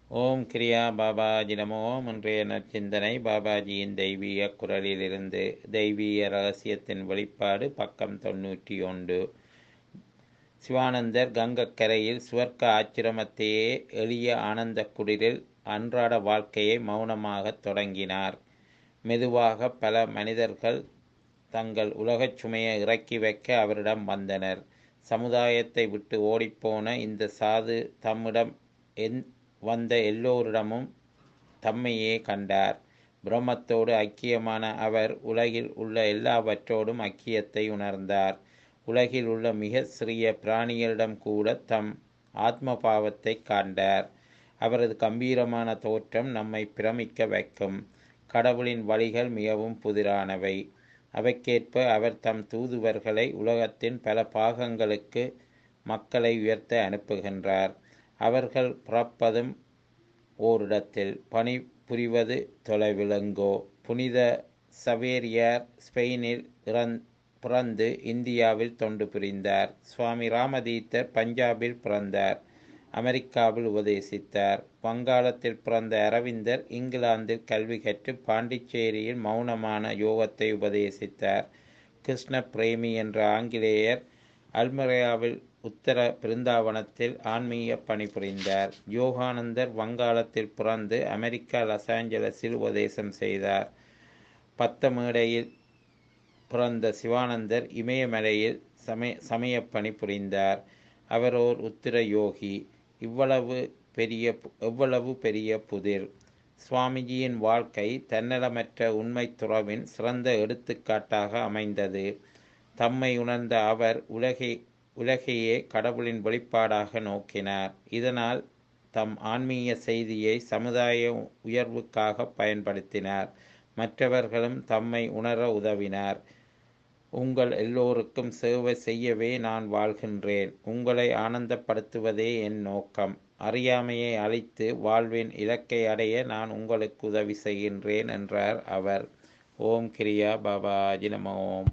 ஓம் கிரியா பாபாஜி நமோ இன்றைய நற்சிந்தனை பாபாஜியின் தெய்வீக குரலிலிருந்து தெய்வீக ரகசியத்தின் வெளிப்பாடு பக்கம் தொன்னூற்றி ஒன்று சிவானந்தர் கங்கக்கரையில் சுவர்க்க ஆச்சிரமத்தையே எளிய ஆனந்த குடிலில் அன்றாட வாழ்க்கையை மௌனமாக தொடங்கினார் மெதுவாக பல மனிதர்கள் தங்கள் உலகச் சுமையை இறக்கி வைக்க அவரிடம் வந்தனர் சமுதாயத்தை விட்டு ஓடிப்போன இந்த சாது தம்மிடம் எந் வந்த எல்லோரிடமும் தம்மையே கண்டார் பிரம்மத்தோடு ஐக்கியமான அவர் உலகில் உள்ள எல்லாவற்றோடும் ஐக்கியத்தை உணர்ந்தார் உலகில் உள்ள மிக சிறிய பிராணிகளிடம் கூட தம் ஆத்ம பாவத்தை காண்டார் அவரது கம்பீரமான தோற்றம் நம்மை பிரமிக்க வைக்கும் கடவுளின் வழிகள் மிகவும் புதிரானவை அவைக்கேற்ப அவர் தம் தூதுவர்களை உலகத்தின் பல பாகங்களுக்கு மக்களை உயர்த்த அனுப்புகின்றார் அவர்கள் பிறப்பதும் ஓரிடத்தில் பணி புரிவது தொலைவிலங்கோ புனித சவேரியார் ஸ்பெயினில் பிறந்து இந்தியாவில் தொண்டு புரிந்தார் சுவாமி ராமதீத்தர் பஞ்சாபில் பிறந்தார் அமெரிக்காவில் உபதேசித்தார் வங்காளத்தில் பிறந்த அரவிந்தர் இங்கிலாந்தில் கல்வி கற்று பாண்டிச்சேரியில் மௌனமான யோகத்தை உபதேசித்தார் கிருஷ்ண பிரேமி என்ற ஆங்கிலேயர் அல்மரையாவில் உத்தர பிருந்தாவனத்தில் ஆன்மீக பணிபுரிந்தார் யோகானந்தர் வங்காளத்தில் பிறந்து அமெரிக்கா லாஸ் ஏஞ்சலஸில் உபதேசம் செய்தார் பத்த மேடையில் பிறந்த சிவானந்தர் இமயமலையில் சமய சமய பணி புரிந்தார் அவர் ஓர் உத்திர யோகி இவ்வளவு பெரிய எவ்வளவு பெரிய புதிர் சுவாமிஜியின் வாழ்க்கை தன்னலமற்ற உண்மை துறவின் சிறந்த எடுத்துக்காட்டாக அமைந்தது தம்மை உணர்ந்த அவர் உலகை உலகையே கடவுளின் வெளிப்பாடாக நோக்கினார் இதனால் தம் ஆன்மீக செய்தியை சமுதாய உயர்வுக்காக பயன்படுத்தினார் மற்றவர்களும் தம்மை உணர உதவினார் உங்கள் எல்லோருக்கும் சேவை செய்யவே நான் வாழ்கின்றேன் உங்களை ஆனந்தப்படுத்துவதே என் நோக்கம் அறியாமையை அழித்து வாழ்வின் இலக்கை அடைய நான் உங்களுக்கு உதவி செய்கின்றேன் என்றார் அவர் ஓம் கிரியா பாபாஜி நம ஓம்